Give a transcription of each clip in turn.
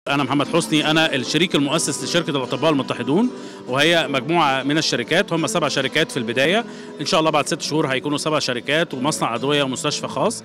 أنا محمد حسني أنا الشريك المؤسس لشركة الأطباء المتحدون وهي مجموعة من الشركات هم سبع شركات في البداية إن شاء الله بعد ست شهور هيكونوا سبع شركات ومصنع أدوية ومستشفى خاص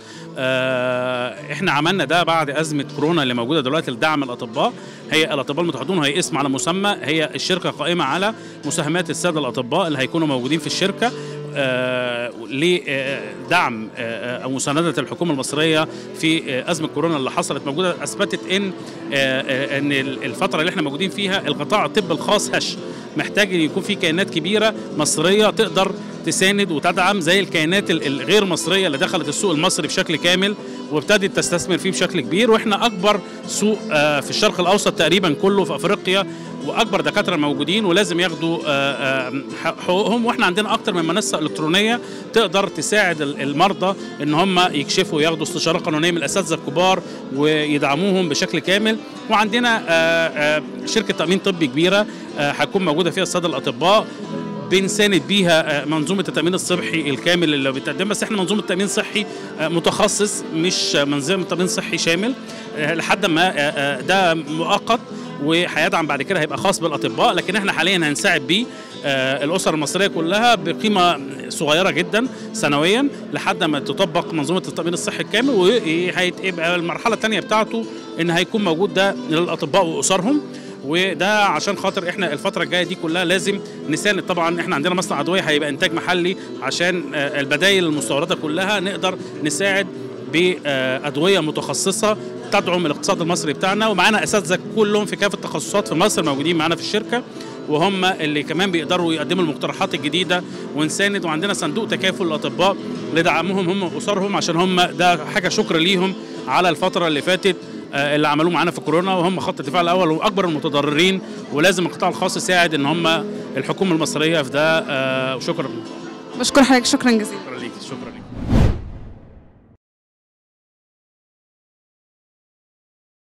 آه، إحنا عملنا ده بعد أزمة كورونا اللي موجودة دلوقتي لدعم الأطباء هي الأطباء المتحدون هي اسم على مسمى هي الشركة قائمة على مساهمات السادة الأطباء اللي هيكونوا موجودين في الشركة آه، لدعم آه، او مسانده الحكومه المصريه في آه، ازمه كورونا اللي حصلت موجوده اثبتت ان ان الفتره اللي احنا موجودين فيها القطاع الطبي الخاص هش محتاج ان يكون في كيانات كبيره مصريه تقدر تساند وتدعم زي الكيانات الغير مصريه اللي دخلت السوق المصري بشكل كامل وابتدت تستثمر فيه بشكل كبير واحنا اكبر سوق في الشرق الاوسط تقريبا كله في افريقيا واكبر دكاتره موجودين ولازم ياخدوا حقوقهم واحنا عندنا اكتر من منصه الكترونيه تقدر تساعد المرضى ان هم يكشفوا وياخدوا استشاره قانونيه من الاساتذه الكبار ويدعموهم بشكل كامل وعندنا شركه تامين طبي كبيره هتكون موجوده فيها الساده الاطباء بنساند بيها منظومه التامين الصحي الكامل اللي بتقدم بس احنا منظومه تامين صحي متخصص مش منظومه تامين صحي شامل لحد ما ده مؤقت وهيدعم بعد كده هيبقى خاص بالاطباء لكن احنا حاليا هنساعد بيه الاسر المصريه كلها بقيمه صغيره جدا سنويا لحد ما تطبق منظومه التامين الصحي الكامل وهيبقى المرحله الثانيه بتاعته ان هيكون موجود ده للاطباء واسرهم وده عشان خاطر احنا الفتره الجايه دي كلها لازم نساند طبعا احنا عندنا مصنع ادويه هيبقى انتاج محلي عشان البدائل المستورده كلها نقدر نساعد بادويه متخصصه تدعم الاقتصاد المصري بتاعنا ومعانا اساتذه كلهم في كافه التخصصات في مصر موجودين معانا في الشركه وهم اللي كمان بيقدروا يقدموا المقترحات الجديده ونساند وعندنا صندوق تكافل الاطباء لدعمهم هم واسرهم عشان هم ده حاجه شكر ليهم على الفتره اللي فاتت اللي عملوه معانا في كورونا وهم خط الدفاع الاول واكبر المتضررين ولازم القطاع الخاص يساعد ان هم الحكومه المصريه في ده وشكرا بشكر حضرتك شكرا جزيلا شكرا ليك شكرا